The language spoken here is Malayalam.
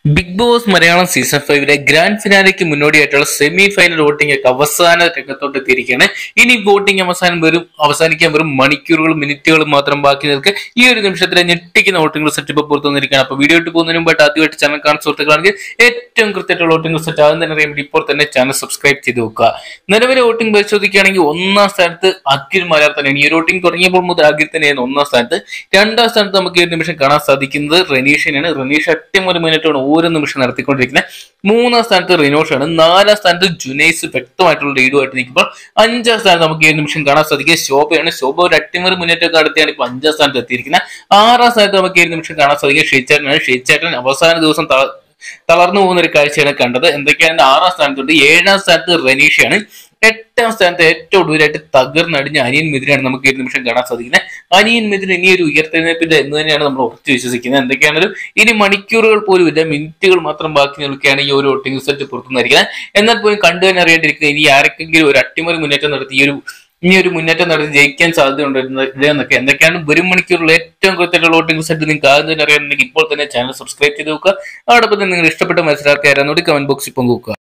ബിഗ് ബോസ് മലയാളം സീസൺ ഫൈവിലെ ഗ്രാൻഡ് ഫിനാലയ്ക്ക് മുന്നോടിയായിട്ടുള്ള സെമി ഫൈനൽ വോട്ടിംഗ് ഒക്കെ അവസാന രംഗത്തോട്ട് എത്തിയിരിക്കുകയാണ് ഇനി വോട്ടിംഗ് അവസാനം വരും അവസാനിക്കാൻ വെറും മണിക്കൂറുകളും മിനിറ്റുകളും മാത്രം ബാക്കി നിൽക്കെ ഈ ഒരു നിമിഷത്തിലെ ഞെട്ടിക്കുന്ന വോട്ടിംഗ് സെറ്റ് ഇപ്പോൾ പുറത്തു വന്നിരിക്കുകയാണ് അപ്പോൾ വീഡിയോ ഇട്ട് പോകുന്നതിന് മുമ്പായിട്ട് ആദ്യമായിട്ട് ചാനൽ കാണുന്ന സുഹൃത്തുക്കളാണെങ്കിൽ ഏറ്റവും കൃത്യമായിട്ടുള്ള വോട്ടിംഗ് സെറ്റ് ആദ്യം തന്നെ അറിയാൻ വേണ്ടി ഇപ്പോൾ തന്നെ ചാനൽ സബ്സ്ക്രൈബ് ചെയ്ത് വെക്കുക നിലവിലെ വോട്ടിംഗ് പരിശോധിക്കുകയാണെങ്കിൽ ഒന്നാം സ്ഥാനത്ത് അഖിൽ മലയാർ തന്നെയാണ് ഈ ഒരു വോട്ടിംഗ് തുടങ്ങിയപ്പോൾ മുതൽ അഖിൽ തന്നെയാണ് ഒന്നാം സ്ഥാനത്ത് രണ്ടാം സ്ഥാനത്ത് നമുക്ക് ഈ ഒരു നിമിഷം കാണാൻ സാധിക്കുന്നത് റനീഷിനാണ് റനീഷ് അറ്റമൊരു മിനിറ്റാണ് ഓരോ നിമിഷം നടത്തിക്കൊണ്ടിരിക്കുന്നത് മൂന്നാം സ്ഥാനത്ത് റിനോഷാണ് നാലാം സ്ഥാനത്ത് ജുനൈസ് വ്യക്തമായിട്ടുള്ള ലീഡുമായിട്ട് നിൽക്കുമ്പോൾ അഞ്ചാം സ്ഥാനത്ത് നമുക്ക് ഈ ഒരു നിമിഷം കാണാൻ സാധിക്കുക ശോഭയാണ് ശോഭ ഒരു അട്ടിമറി മുന്നേറ്റമൊക്കെ നടത്തിയാണ് ഇപ്പൊ അഞ്ചാം സ്ഥാനത്ത് എത്തിയിരിക്കുന്നത് ആറാം സ്ഥാനത്ത് നമുക്ക് ഈ ഒരു നിമിഷം കാണാൻ സാധിക്കുക ഷെയ്ച്ചാട്ടനാണ് ഷെയ്ച്ചാട്ടൻ അവസാന ദിവസം ത- തളർന്നു പോകുന്ന ഒരു കാഴ്ചയാണ് കണ്ടത് എന്തൊക്കെയാണ് ആറാം സ്ഥാനത്തുണ്ട് ഏഴാം സ്ഥാനത്ത് റനീഷയാണ് എട്ടാം സ്ഥാനത്ത് ഏറ്റവും ഒടുവിലായിട്ട് തകർന്നടിഞ്ഞ അനിയൻ മിഥുനാണ് നമുക്ക് ഈ ഒരു നിമിഷം കാണാൻ സാധിക്കുന്നത് അനിയൻ മിഥുൻ ഇനി ഒരു ഉയർത്തെഴുന്നേൽപ്പില്ല എന്ന് തന്നെയാണ് നമ്മൾ ഉറച്ചു വിശ്വസിക്കുന്നത് എന്തൊക്കെയാണെങ്കിലും ഇനി മണിക്കൂറുകൾ പോലും ഇല്ല മിനിറ്റുകൾ മാത്രം ബാക്കി നിൽക്കുകയാണ് ഈ ഒരു വോട്ടിംഗ് റിസൾട്ട് പുറത്തുനിന്നിരിക്കുന്നത് എന്നാൽ പോലും കണ്ടു തന്നെ അറിയേണ്ടിയിരിക്കുന്നത് ഇനി ആർക്കെങ്കിലും ഒരു അട്ടിമറി മുന്നേറ്റം നടത്തി ഈ ഒരു ഇനി ഒരു മുന്നേറ്റം നടത്തി ജയിക്കാൻ സാധ്യതയുണ്ട് എന്ന് എന്നൊക്കെ എന്തൊക്കെയാണ് വരും മണിക്കൂറിൽ ഏറ്റവും കൃത്യമായിട്ടുള്ള വോട്ടിംഗ് റിസൾട്ട് നിങ്ങൾക്ക് ആദ്യം തന്നെ അറിയാനുണ്ടെങ്കിൽ ഇപ്പോൾ തന്നെ ചാനൽ സബ്സ്ക്രൈബ് ചെയ്ത് നോക്കുക അതോടൊപ്പം തന്നെ നിങ്ങൾ ഇഷ്ടപ്പെട്ട മത്സരാർത്ഥി ആരാന്നോട് കമന്റ് ബോക്സിൽ പങ്കുവെക്കുക